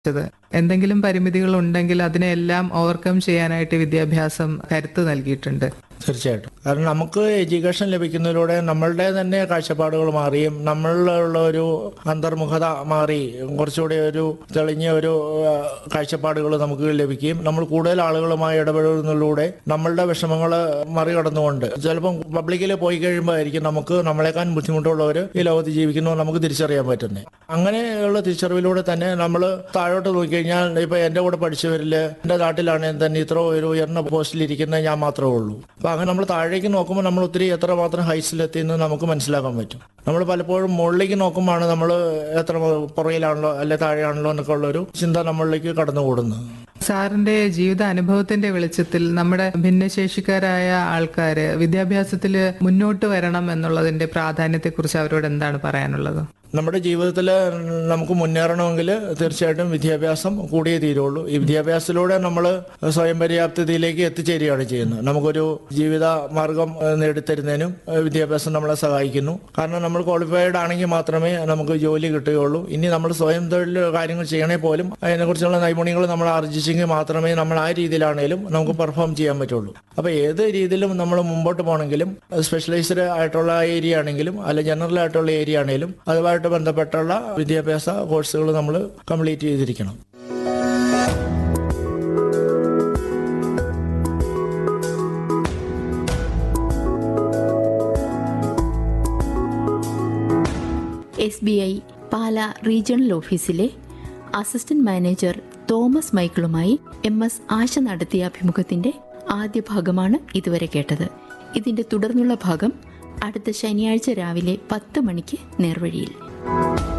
ത്. എന്തെങ്കിലും പരിമിതികൾ ഉണ്ടെങ്കിൽ അതിനെല്ലാം ഓവർകം ചെയ്യാനായിട്ട് വിദ്യാഭ്യാസം കരുത്ത് നൽകിയിട്ടുണ്ട് തീർച്ചയായിട്ടും കാരണം നമുക്ക് എഡ്യൂക്കേഷൻ ലഭിക്കുന്നതിലൂടെ നമ്മളുടെ തന്നെ കാഴ്ചപ്പാടുകൾ മാറിയും നമ്മളിലുള്ള ഒരു അന്തർമുഖത മാറി കുറച്ചുകൂടി ഒരു തെളിഞ്ഞ ഒരു ആ, കാഴ്ചപ്പാടുകൾ നമുക്ക് ലഭിക്കുകയും നമ്മൾ കൂടുതൽ ആളുകളുമായി ഇടപെടുന്നതിലൂടെ നമ്മളുടെ വിഷമങ്ങൾ മറികടന്നുകൊണ്ട് ചിലപ്പം പബ്ലിക്കിൽ പോയി കഴിയുമ്പോഴായിരിക്കും നമുക്ക് നമ്മളെക്കാൾ ബുദ്ധിമുട്ടുള്ളവർ ഈ ലോകത്ത് ജീവിക്കുന്നു നമുക്ക് തിരിച്ചറിയാൻ പറ്റുന്നത് അങ്ങനെയുള്ള തിരിച്ചറിവിലൂടെ തന്നെ നമ്മൾ താഴോട്ട് നോക്കിക്കഴിഞ്ഞാൽ ഇപ്പൊ എന്റെ കൂടെ പഠിച്ചവരിൽ എന്റെ നാട്ടിലാണെങ്കിൽ തന്നെ ഇത്ര ഒരു ഉയർന്ന പോസ്റ്റിൽ ഇരിക്കുന്ന ഞാൻ മാത്രമേ ഉള്ളൂ അപ്പൊ അങ്ങനെ നമ്മൾ താഴേക്ക് നോക്കുമ്പോൾ നമ്മൾ ഒത്തിരി എത്ര മാത്രം ഹൈറ്റ്സിലെത്തി എന്ന് നമുക്ക് മനസ്സിലാക്കാൻ പറ്റും നമ്മൾ പലപ്പോഴും മുകളിലേക്ക് നോക്കുമ്പോഴാണ് നമ്മൾ എത്ര പുറകിലാണല്ലോ അല്ലെ താഴെയാണല്ലോ എന്നൊക്കെ ഉള്ളൊരു ചിന്ത നമ്മളിലേക്ക് കടന്നുകൂടുന്നത് സാറിന്റെ ജീവിത അനുഭവത്തിന്റെ വെളിച്ചത്തിൽ നമ്മുടെ ഭിന്നശേഷിക്കാരായ ആൾക്കാര് വിദ്യാഭ്യാസത്തിൽ മുന്നോട്ട് വരണം എന്നുള്ളതിന്റെ പ്രാധാന്യത്തെക്കുറിച്ച് അവരോട് എന്താണ് പറയാനുള്ളത് നമ്മുടെ ജീവിതത്തിൽ നമുക്ക് മുന്നേറണമെങ്കിൽ തീർച്ചയായിട്ടും വിദ്യാഭ്യാസം കൂടിയേ തീരുള്ളൂ ഈ വിദ്യാഭ്യാസത്തിലൂടെ നമ്മൾ സ്വയം പര്യാപ്തതയിലേക്ക് എത്തിച്ചേരുകയാണ് ചെയ്യുന്നത് നമുക്കൊരു ജീവിത മാർഗം ഏഹ്, നേടിത്തരുന്നതിനും ഏഹ്, വിദ്യാഭ്യാസം നമ്മളെ സഹായിക്കുന്നു കാരണം നമ്മൾ ക്വാളിഫൈഡ് ആണെങ്കിൽ മാത്രമേ നമുക്ക് ജോലി കിട്ടുകയുള്ളൂ ഇനി നമ്മൾ സ്വയം തൊഴിൽ കാര്യങ്ങൾ ചെയ്യണേ പോലും അതിനെക്കുറിച്ചുള്ള നൈപുണ്യങ്ങൾ നമ്മൾ ആർജിച്ചെങ്കിൽ മാത്രമേ നമ്മൾ ആ രീതിയിലാണെങ്കിലും നമുക്ക് പെർഫോം ചെയ്യാൻ പറ്റുള്ളൂ അപ്പോൾ ഏത് രീതിയിലും നമ്മൾ മുമ്പോട്ട് പോകണമെങ്കിലും സ്പെഷ്യലൈസ്ഡ് ആയിട്ടുള്ള ഏരിയ ആണെങ്കിലും അല്ല ജനറൽ ആയിട്ടുള്ള ഏരിയ ആണെങ്കിലും അതുമായിട്ട് ബന്ധപ്പെട്ടുള്ള വിദ്യാഭ്യാസ കോഴ്സുകൾ നമ്മൾ കംപ്ലീറ്റ് ചെയ്തിരിക്കണം S B I Pala regional ഓഫീസിലെ അസിസ്റ്റന്റ് മാനേജർ തോമസ് മൈക്കിളുമായി എം എസ് ആശ നടത്തിയ അഭിമുഖത്തിന്റെ ആദ്യ ഭാഗമാണ് ഇതുവരെ കേട്ടത് ഇതിന്റെ തുടർന്നുള്ള ഭാഗം അടുത്ത ശനിയാഴ്ച രാവിലെ പത്ത് മണിക്ക് നേർവഴിയിൽ